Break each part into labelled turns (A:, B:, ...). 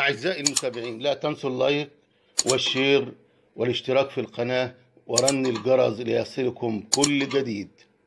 A: أعزائي المتابعين لا تنسوا اللايك والشير والاشتراك في القناة ورن الجرس ليصلكم كل جديد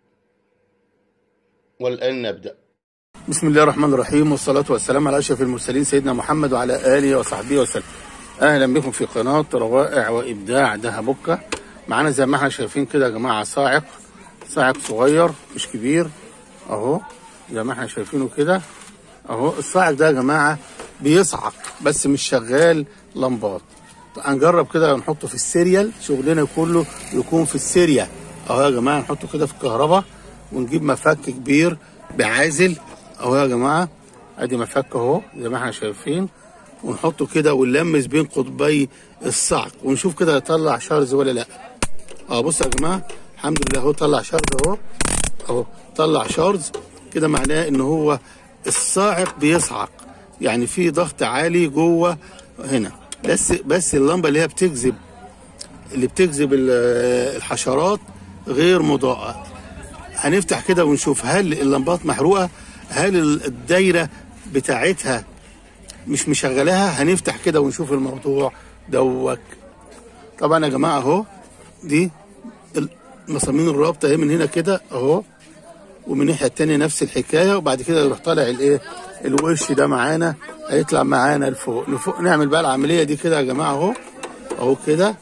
A: والآن نبدأ
B: بسم الله الرحمن الرحيم والصلاة والسلام على أشرف المرسلين سيدنا محمد وعلى آله وصحبه وسلم أهلا بكم في قناة روائع وإبداع دهبكة معانا زي ما احنا شايفين كده يا جماعة صاعق صاعق صغير مش كبير أهو زي ما احنا شايفينه كده أهو الصاعق ده يا جماعة بيصعق بس مش شغال لمبات هنجرب كده نحطه في السيريال شغلنا كله يكون في السيريال اهو يا جماعه نحطه كده في الكهرباء ونجيب مفك كبير بعازل اهو يا جماعه ادي مفك اهو زي ما احنا شايفين ونحطه كده ونلمس بين قطبي الصعق ونشوف كده يطلع شرز ولا لا اه بصوا يا جماعه الحمد لله اهو طلع شرز اهو اهو طلع شرز كده معناه ان هو الصاعق بيصعق يعني في ضغط عالي جوه هنا بس بس اللمبه اللي هي بتجذب اللي بتجذب ال- الحشرات غير مضاءة هنفتح كده ونشوف هل اللمبات محروقة هل ال- الدايرة بتاعتها مش مشغلاها هنفتح كده ونشوف الموضوع دوك طبعا يا جماعة اهو دي المسامير الرابطة اهي من هنا كده اهو ومن الناحية التانية نفس الحكاية وبعد كده يروح طالع الايه الوش ده معانا هيطلع معانا لفوق لفوق نعمل بقى العملية دي كده يا جماعة اهو اهو كده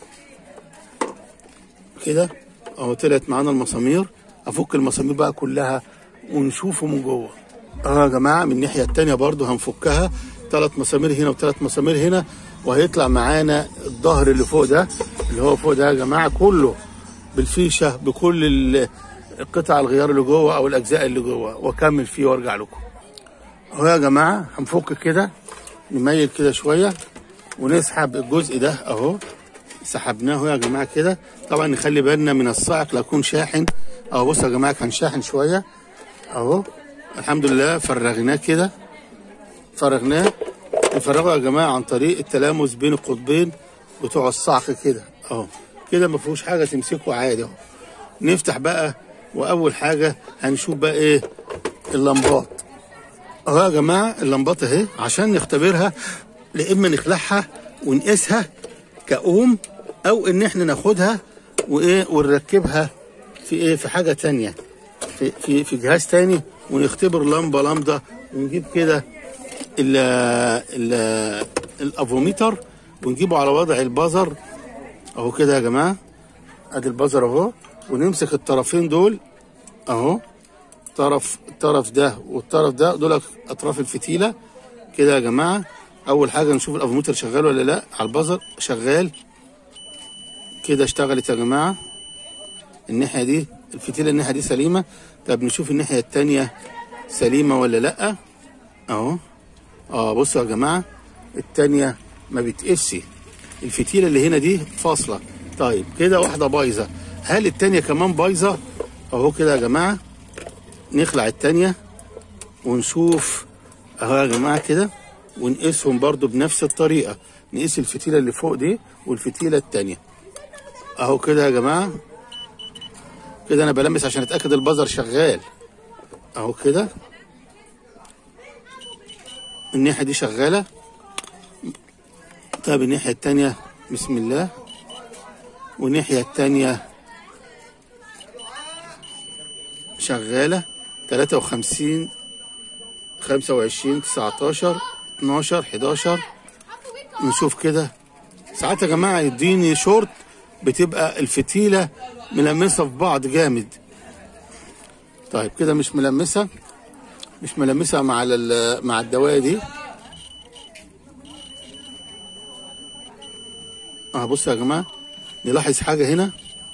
B: كده اهو طلعت معانا المسامير افك المسامير بقى كلها ونشوفه من جوه اهو يا جماعه من الناحيه التانية برضو هنفكها ثلاث مسامير هنا وثلاث مسامير هنا وهيطلع معانا الظهر اللي فوق ده اللي هو فوق ده يا جماعه كله بالفيشه بكل ال- القطع الغيار اللي جوه او الاجزاء اللي جوه واكمل فيه وارجع لكم اهو يا جماعه هنفك كده نميل كده شويه ونسحب الجزء ده اهو سحبناه يا جماعه كده طبعا نخلي بالنا من الصاعق لا يكون شاحن اهو بصوا يا جماعه كان شاحن شويه اهو الحمد لله فرغناه كده فرغناه نفرغه يا جماعه عن طريق التلامس بين القطبين بتوع الصعق كده اهو كده ما فيهوش حاجه تمسكه عادي اهو نفتح بقى واول حاجه هنشوف بقى ايه اللمبات اهو يا جماعه اللمبات اهي عشان نختبرها لا اما نخلعها ونقيسها كأوم او ان احنا ناخدها وايه ونركبها في ايه في حاجه تانية في في في جهاز تاني ونختبر لمبه لمبه ونجيب كده ال ال الافوميتر ونجيبه على وضع البزر اهو كده يا جماعه ادي البزر اهو ونمسك الطرفين دول اهو طرف الطرف ده والطرف ده دول اطراف الفتيله كده يا جماعه اول حاجه نشوف الافوميتر شغال ولا لا على البزر شغال كده اشتغلت يا جماعه الناحيه دي الفتيله الناحيه دي سليمه طب نشوف الناحيه التانية سليمه ولا لا اهو اه بصوا يا جماعه التانية ما بتقفش الفتيله اللي هنا دي فاصله طيب كده واحده بايظه هل التانية كمان بايظه اهو كده يا جماعه نخلع التانية ونشوف اهو يا جماعه كده ونقيسهم برضو بنفس الطريقه نقيس الفتيله اللي فوق دي والفتيله التانية اهو كده يا جماعه كده انا بلمس عشان اتاكد البزر شغال اهو كده الناحيه دي شغاله طيب الناحيه التانية بسم الله والناحيه التانية شغاله 53 25 19 12 11 نشوف كده ساعات يا جماعه يديني شورت بتبقى الفتيله ملمسه في بعض جامد طيب كده مش ملمسه مش ملمسه مع ال- مع الدوايه دي اه بصوا يا جماعه نلاحظ حاجه هنا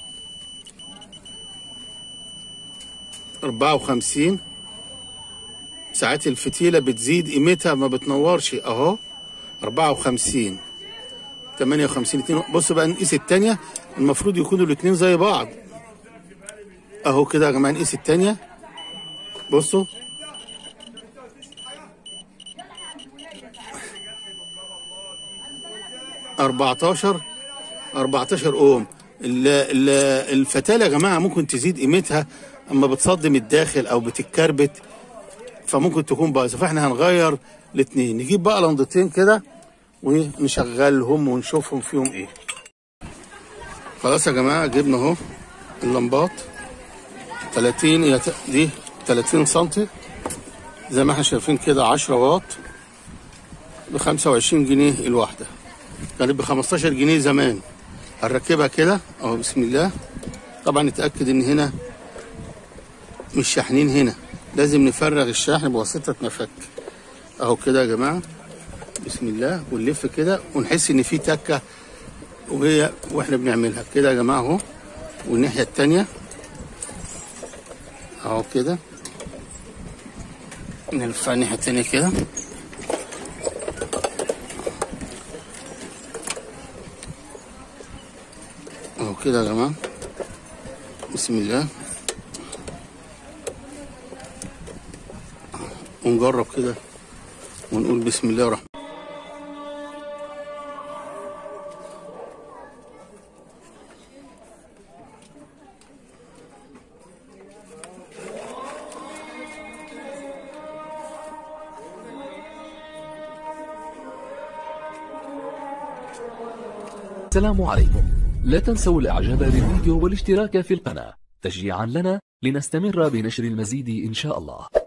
B: 54 ساعات الفتيله بتزيد قيمتها ما بتنورش اهو 54 58 2 بص بقى نقيس التانية المفروض يكونوا الاتنين زي بعض اهو كده يا جماعه نقيس التانية بصوا أربعتاشر 14 اوم ال- ال- الفتاله يا جماعه ممكن تزيد قيمتها اما بتصدم الداخل او بتتكربت فممكن تكون بايظه فاحنا هنغير الاثنين نجيب بقى لمضتين كده ونشغلهم ونشوفهم فيهم ايه خلاص يا جماعه جبنا اهو اللمبات 30 هي ت- دي 30 سم زي ما احنا شايفين كده 10 واط ب 25 جنيه الواحده كانت ب 15 جنيه زمان هنركبها كده اهو بسم الله طبعا نتاكد ان هنا مش شاحنين هنا لازم نفرغ الشاحن بواسطه مفك اهو كده يا جماعه بسم الله ونلف كده ونحس ان في تكه وهي واحنا بنعملها كده يا جماعه اهو والناحيه التانيه اهو كده نلفها الناحيه التانيه كده اهو كده يا جماعه بسم الله ونجرب كده ونقول بسم الله الرحمن
C: السلام عليكم لا تنسوا الاعجاب بالفيديو والاشتراك في القناة تشجيعا لنا لنستمر بنشر المزيد ان شاء الله